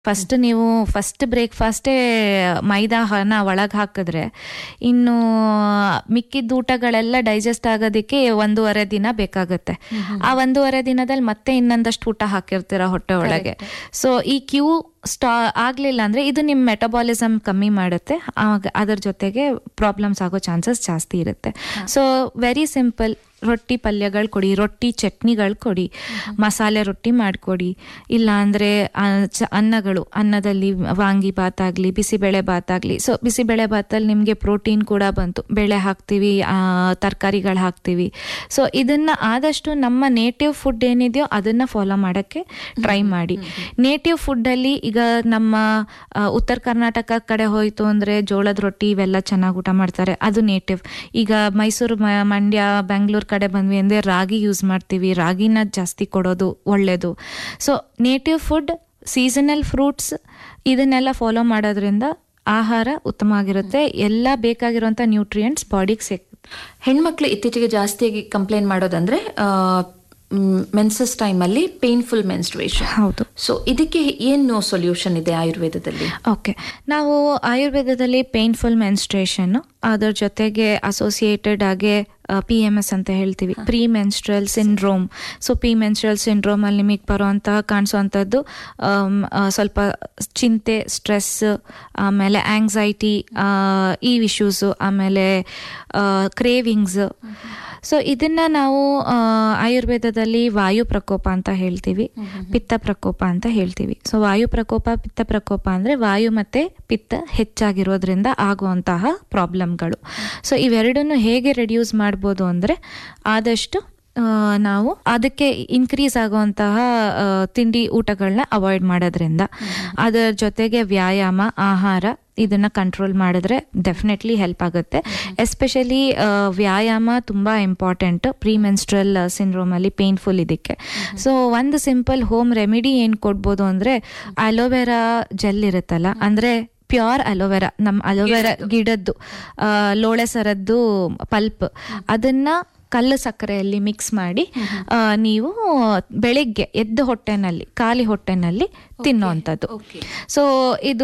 First ನೀವು first ಬ್ರೇಕ್ಫಾಸ್ಟೇ ಮೈದಾ ಹಣ ಒಳಗೆ ಹಾಕಿದ್ರೆ ಇನ್ನು ಮಿಕ್ಕಿದ ಊಟಗಳೆಲ್ಲ ಡೈಜೆಸ್ಟ್ ಆಗೋದಕ್ಕೆ ಒಂದೂವರೆ ದಿನ ಬೇಕಾಗುತ್ತೆ ಆ ಒಂದೂವರೆ ದಿನದಲ್ಲಿ ಮತ್ತೆ ಇನ್ನೊಂದಷ್ಟು ಊಟ ಹಾಕಿರ್ತೀರ ಹೊಟ್ಟೆ ಒಳಗೆ ಸೊ ಈ ಕ್ಯೂ ಸ್ಟಾ ಆಗಲಿಲ್ಲ ಅಂದರೆ ಇದು ನಿಮ್ಮ ಮೆಟಬಾಲಿಸಮ್ ಕಮ್ಮಿ ಮಾಡುತ್ತೆ ಆಗ ಅದರ ಜೊತೆಗೆ ಪ್ರಾಬ್ಲಮ್ಸ್ ಆಗೋ ಚಾನ್ಸಸ್ ಜಾಸ್ತಿ ಇರುತ್ತೆ ಸೊ ವೆರಿ ಸಿಂಪಲ್ ರೊಟ್ಟಿ ಪಲ್ಯಗಳು ಕೊಡಿ ರೊಟ್ಟಿ ಚಟ್ನಿಗಳು ಕೊಡಿ ಮಸಾಲೆ ರೊಟ್ಟಿ ಮಾಡಿಕೊಡಿ ಇಲ್ಲ ಅಂದರೆ ಅನ್ನಗಳು ಅನ್ನದಲ್ಲಿ ವಾಂಗಿ ಭಾತ್ ಆಗಲಿ ಬಿಸಿಬೇಳೆ ಭಾತ್ ಆಗಲಿ ಸೊ ಬಿಸಿಬೇಳೆ ಭಾತಲ್ಲಿ ನಿಮಗೆ ಪ್ರೋಟೀನ್ ಕೂಡ ಬಂತು ಬೇಳೆ ಹಾಕ್ತೀವಿ ತರಕಾರಿಗಳು ಹಾಕ್ತೀವಿ ಸೊ ಇದನ್ನು ಆದಷ್ಟು ನಮ್ಮ ನೇಟಿವ್ ಫುಡ್ ಏನಿದೆಯೋ ಅದನ್ನು ಫಾಲೋ ಮಾಡೋಕ್ಕೆ ಟ್ರೈ ಮಾಡಿ ನೇಟಿವ್ ಫುಡ್ಡಲ್ಲಿ ಈಗ ನಮ್ಮ ಆ, ಉತ್ತರ ಕರ್ನಾಟಕ ಕಡೆ ಹೋಯಿತು ಅಂದರೆ ಜೋಳದ ರೊಟ್ಟಿ ಇವೆಲ್ಲ ಚೆನ್ನಾಗಿ ಊಟ ಮಾಡ್ತಾರೆ ಅದು ನೇಟಿವ್ ಈಗ ಮೈಸೂರು ಮ- ಮಂಡ್ಯ ಬೆಂಗಳೂರು ಕಡೆ ಬಂದ್ವಿ ಅಂದರೆ ರಾಗಿ ಯೂಸ್ ಮಾಡ್ತೀವಿ ರಾಗಿನ ಜಾಸ್ತಿ ಕೊಡೋದು ಒಳ್ಳೆಯದು so native food seasonal fruits ಇದನ್ನೆಲ್ಲ ಫಾಲೋ ಮಾಡೋದ್ರಿಂದ ಆಹಾರ ಉತ್ತಮ ಆಗಿರುತ್ತೆ ಎಲ್ಲ ಬೇಕಾಗಿರುವಂಥ ನ್ಯೂಟ್ರಿಯೆಂಟ್ಸ್ ಬಾಡಿಗೆ ಸಿಗುತ್ತೆ ಹೆಣ್ಮಕ್ಳು ಇತ್ತೀಚೆಗೆ ಜಾಸ್ತಿಯಾಗಿ ಕಂಪ್ಲೇಂಟ್ ಮಾಡೋದಂದ್ರೆ ಮೆನ್ಸಸ್ ಟೈಮಲ್ಲಿ ಪೇನ್ಫುಲ್ ಮೆನ್ಸ್ಟ್ರೇಷನ್ ಹೌದು ಸೊ ಇದಕ್ಕೆ ಏನು ಸೊಲ್ಯೂಷನ್ ಇದೆ ಆಯುರ್ವೇದದಲ್ಲಿ ಓಕೆ ನಾವು ಆಯುರ್ವೇದದಲ್ಲಿ ಪೇನ್ಫುಲ್ ಮೆನ್ಸ್ಟ್ರೇಷನ್ ಅದರ ಜೊತೆಗೆ ಅಸೋಸಿಯೇಟೆಡ್ ಆಗಿ ಪಿ ಎಮ್ ಎಸ್ ಅಂತ ಹೇಳ್ತೀವಿ pre menstrual syndrome so P menstrual syndrome ಅಲ್ಲಿ ನಿಮಗೆ ಬರುವಂತಹ ಕಾಣಿಸುವಂಥದ್ದು ಆಮ್, ಆ, ಸ್ವಲ್ಪ ಚಿಂತೆ ಸ್ಟ್ರೆಸ್ ಆಮೇಲೆ ಆಂಗ್ಸೈಟಿ ಈ ಇಶ್ಯೂಸು ಆಮೇಲೆ ಕ್ರೇವಿಂಗ್ಸ್ ಸೊ ಇದನ್ನ ನಾವು ಆ, ಆಯುರ್ವೇದದಲ್ಲಿ ವಾಯು ಪ್ರಕೋಪ ಅಂತ ಹೇಳ್ತೀವಿ ಪಿತ್ತ ಪ್ರಕೋಪ ಅಂತ ಹೇಳ್ತೀವಿ ಸೊ ವಾಯು ಪ್ರಕೋಪ ಪಿತ್ತ ಪ್ರಕೋಪ ಅಂದ್ರೆ ವಾಯು ಮತ್ತೆ ಪಿತ್ತ ಹೆಚ್ಚಾಗಿರೋದ್ರಿಂದ ಆಗುವಂತಹ ಪ್ರಾಬ್ಲಮ್ಗಳು ಸೊ ಇವೆರಡನ್ನು ಹೇಗೆ ರೆಡ್ಯೂಸ್ ಮಾಡ್ಬೋದು ಅಂದ್ರೆ ಆದಷ್ಟು ಆ, ನಾವು ಅದಕ್ಕೆ ಇನ್ಕ್ರೀಸ್ ಆಗುವಂತಹ ಆ, ತಿಂಡಿ ಊಟಗಳನ್ನ ಅವಾಯ್ಡ್ ಮಾಡೋದ್ರಿಂದ ಅದರ ಜೊತೆಗೆ ವ್ಯಾಯಾಮ ಆಹಾರ ಇದನ್ನ ಕಂಟ್ರೋಲ್ ಮಾಡಿದ್ರೆ ಡೆಫಿನೆಟ್ಲಿ ಹೆಲ್ಪ್ ಆಗುತ್ತೆ ಎಸ್ಪೆಷಲಿ ವ್ಯಾಯಾಮ ತುಂಬಾ ಇಂಪಾರ್ಟೆಂಟ್ ಪ್ರೀ ಮೆನ್ಸ್ಟ್ರಲ್ ಸಿಂಡ್ರೋಮ್ ಅಲ್ಲಿ ಪೇನ್ಫುಲ್ ಇದಕ್ಕೆ ಸೊ ಒಂದು ಸಿಂಪಲ್ ಹೋಮ್ ರೆಮಿಡಿ ಏನ್ ಕೊಡ್ಬೋದು ಅಂದ್ರೆ ಅಲೋವೆರಾ ಜೆಲ್ ಇರುತ್ತಲ್ಲ ಅಂದ್ರೆ ಪ್ಯೂರ್ ಅಲೋವೆರಾ ನಮ್ಮ ಅಲೋವೆರಾ ಗಿಡದ್ದು ಆ, ಲೋಳೆ ಸರದ್ದು ಪಲ್ಪ್ ಅದನ್ನ ಕಲ್ಲು ಸಕ್ಕರೆಯಲ್ಲಿ ಮಿಕ್ಸ್ ಮಾಡಿ ಆ, ನೀವು ಬೆಳಿಗ್ಗೆ ಎದ್ದು ಹೊಟ್ಟೆನಲ್ಲಿ ಖಾಲಿ ಹೊಟ್ಟೆನಲ್ಲಿ ತಿನ್ನೋವಂಥದ್ದು ಸೊ ಇದು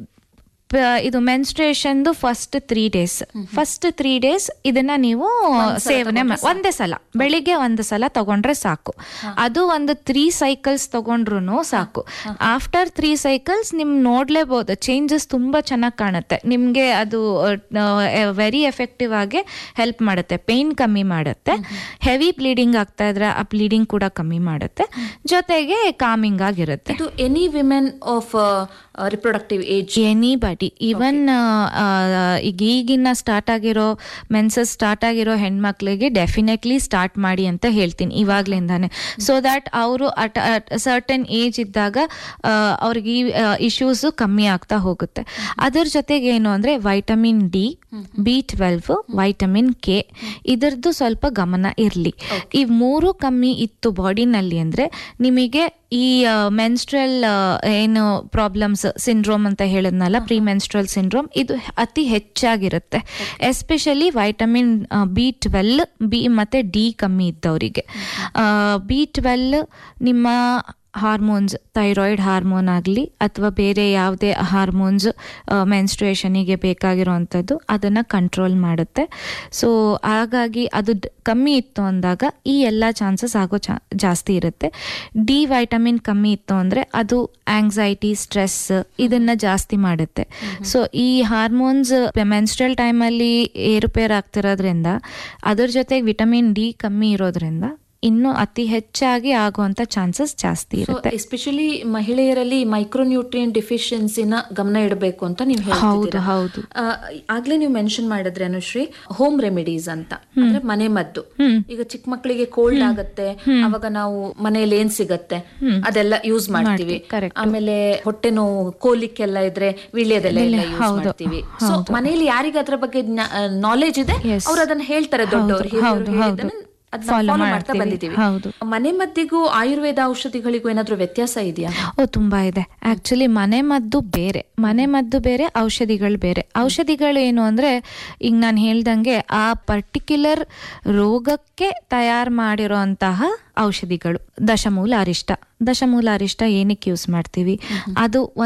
ಪ- ಇದು ಮೆನ್ಸ್ಟ್ರೇಷನ್ದು first three days first three days ಇದನ್ನ ನೀವು ಸೇವನೆ ಮಾ- ಒಂದೇ ಸಲ ಬೆಳಿಗ್ಗೆ ಒಂದು ಸಲ ತಗೊಂಡ್ರೆ ಸಾಕು ಅದು ಒಂದು ತ್ರೀ ಸೈಕಲ್ಸ್ ತಗೊಂಡ್ರು ಸಾಕು ಆಫ್ಟರ್ ತ್ರೀ ಸೈಕಲ್ಸ್ ನಿಮ್ ನೋಡ್ಲೇಬಹುದು ಚೇಂಜಸ್ ತುಂಬಾ ಚೆನ್ನಾಗಿ ಕಾಣುತ್ತೆ ನಿಮ್ಗೆ ಅದು ವೆರಿ ಎಫೆಕ್ಟಿವ್ ಆಗಿ ಹೆಲ್ಪ್ ಮಾಡುತ್ತೆ ಪೇನ್ ಕಮ್ಮಿ ಮಾಡುತ್ತೆ ಹೆವಿ ಬ್ಲೀಡಿಂಗ್ ಆಗ್ತಾ ಇದ್ರೆ ಆ ಬ್ಲೀಡಿಂಗ್ ಕೂಡ ಕಮ್ಮಿ ಮಾಡುತ್ತೆ ಜೊತೆಗೆ ಕಾಮಿಂಗ್ ಆಗಿರುತ್ತೆ ಇದು any women of reproductive age anybody even ಈಗ ಈಗಿನ ಸ್ಟಾರ್ಟ್ ಆಗಿರೋ ಮೆನ್ಸಸ್ ಸ್ಟಾರ್ಟ್ ಆಗಿರೋ ಹೆಣ್ಮಕ್ಳಿಗೆ ಡೆಫಿನೆಟ್ಲಿ ಸ್ಟಾರ್ಟ್ ಮಾಡಿ ಅಂತ ಹೇಳ್ತೀನಿ ಇವಾಗ್ಲಿಂದಾನೆ ಸೊ ದ್ಯಾಟ್ ಅವರು ಅಟ್ ಸರ್ಟನ್ ಏಜ್ ಇದ್ದಾಗ ಆ, ಅವ್ರಿಗೆ ಈ ಇಶ್ಯೂಸ್ ಕಮ್ಮಿ ಆಗ್ತಾ ಹೋಗುತ್ತೆ ಅದರ ಜೊತೆಗೆ ಏನು ಅಂದ್ರೆ vitamin D B twelve vitamin K ಇದರದ್ದು ಸ್ವಲ್ಪ ಗಮನ ಇರಲಿ ಈ ಮೂರು ಕಮ್ಮಿ ಇತ್ತು ಬಾಡಿನಲ್ಲಿ ಅಂದ್ರೆ ನಿಮಗೆ ಈ ಮೆನ್ಸ್ಟ್ರಲ್ ಏನು ಪ್ರಾಬ್ಲಮ್ಸ್ ಸಿಂಡ್ರೋಮ್ ಅಂತ ಹೇಳಿದ್ನಲ್ಲ ಪ್ರೀ ಮೆನ್ಸ್ಟ್ರಲ್ ಸಿಂಡ್ರೋಮ್ ಇದು ಅತಿ ಹೆಚ್ಚಾಗಿರುತ್ತೆ especially vitamin B twelve B ಮತ್ತೆ ಡಿ ಕಮ್ಮಿ ಇದ್ದವರಿಗೆ ಬಿ ಟ್ವೆಲ್ ನಿಮ್ಮ ಹಾರ್ಮೋನ್ಸ್ ಥೈರಾಯ್ಡ್ ಹಾರ್ಮೋನ್ ಆಗಲಿ ಅಥವಾ ಬೇರೆ ಯಾವುದೇ ಹಾರ್ಮೋನ್ಸ್ ಮೆನ್ಸ್ಟ್ರೇಷನಿಗೆ ಬೇಕಾಗಿರೋವಂಥದ್ದು ಅದನ್ನು ಕಂಟ್ರೋಲ್ ಮಾಡುತ್ತೆ ಸೊ ಹಾಗಾಗಿ ಅದು ಡ್- ಕಮ್ಮಿ ಇತ್ತು ಅಂದಾಗ ಈ ಎಲ್ಲ ಚಾನ್ಸಸ್ ಆಗೋ ಚಾ ಜಾಸ್ತಿ ಇರುತ್ತೆ ಡಿ ವೈಟಮಿನ್ ಕಮ್ಮಿ ಇತ್ತು ಅಂದರೆ ಅದು ಆಂಗ್ಸೈಟಿ ಸ್ಟ್ರೆಸ್ ಇದನ್ನ ಜಾಸ್ತಿ ಮಾಡುತ್ತೆ ಸೊ ಈ ಹಾರ್ಮೋನ್ಸ್ ಮೆನ್ಸ್ಟ್ರಲ್ ಟೈಮಲ್ಲಿ ಏರುಪೇರು ಆಗ್ತಿರೋದ್ರಿಂದ ಅದ್ರ ಜೊತೆಗೆ ವಿಟಮಿನ್ ಡಿ ಕಮ್ಮಿ ಇರೋದ್ರಿಂದ ಇನ್ನೂ ಅತಿ ಹೆಚ್ಚಾಗಿ ಆಗುವಂತ ಚಾನ್ಸಸ್ ಜಾಸ್ತಿ ಇರುತ್ತೆ ಎಸ್ಪೆಷಲಿ ಮಹಿಳೆಯರಲ್ಲಿ ಮೈಕ್ರೋನ್ಯೂಟ್ರಿಯನ್ ಡಿಫಿಷಿಯನ್ಸಿನ ಗಮನ ಇಡಬೇಕು ಅಂತ ನೀವು ಹೌದು ಹೇಳ್ತಿದ್ದೀರಾ ಹೌದು ಆ, ಆಗ್ಲೇ ನೀವು ಮೆನ್ಷನ್ ಮಾಡಿದ್ರೆ ಅನುಶ್ರೀ ಹೋಮ್ ರೆಮಿಡೀಸ್ ಅಂತ ಅಂದ್ರೆ ಮನೆ ಮದ್ದು ಈಗ ಚಿಕ್ಕ ಮಕ್ಕಳಿಗೆ ಕೋಲ್ಡ್ ಆಗತ್ತೆ ಅವಾಗ ನಾವು ಮನೆಯಲ್ಲಿ ಏನ್ ಸಿಗತ್ತೆ ಅದೆಲ್ಲ ಯೂಸ್ ಮಾಡ್ತೀವಿ correct. ಆಮೇಲೆ ಹೊಟ್ಟೆ ನೋವು ಕೋಲಿಕ್ಕೆಲ್ಲ ಇದ್ರೆ ವೀಳ್ಯದೆಲೆ ಎಲ್ಲ ಯೂಸ್ ಹೌದು, ಮಾಡ್ತೀವಿ ಸೊ ಮನೆಯಲ್ಲಿ ಯಾರಿಗೆ ಅದ್ರ ಬಗ್ಗೆ ನಾಲೆಜ್ ಇದೆ Yes. ಅವ್ರು ಅದನ್ನ ಹೇಳ್ತಾರೆ ದೊಡ್ಡವರು ಹಿರಿಯರು ಹೌದು, ಹೇಳಿದ್ದನ್ನ ಹೌದು. ಅದನ್ನ Follow follow ಮಾಡ್ತಾ ಮಾಡ್ತೀವಿ. ಬಂದಿದ್ದೀವಿ ಹೌದು. ಮನೆ ಮದ್ದಿಗೂ ಆಯುರ್ವೇದ ಔಷಧಿಗಳಿಗೂ ಏನಾದ್ರೂ ವ್ಯತ್ಯಾಸ ಇದೆಯಾ ಓ ತುಂಬಾ ಇದೆ ಆಕ್ಚುಲಿ ಮನೆ ಮದ್ದು ಬೇರೆ ಮನೆ ಮದ್ದು ಬೇರೆ ಔಷಧಿಗಳು ಬೇರೆ ಔಷಧಿಗಳು ಏನು ಅಂದ್ರೆ ಈಗ ನಾನು ಹೇಳ್ದಂಗೆ ಆ ಪರ್ಟಿಕ್ಯುಲರ್ ರೋಗಕ್ಕೆ ತಯಾರು ಮಾಡಿರೋಂತಹ ಔಷಧಿಗಳು ದಶಮೂಲ ಅರಿಷ್ಟ ದಶಮೂಲ ಅರಿಷ್ಟ ಏನಕ್ಕೆ ಯೂಸ್ ಮಾಡ್ತೀವಿ ಅದು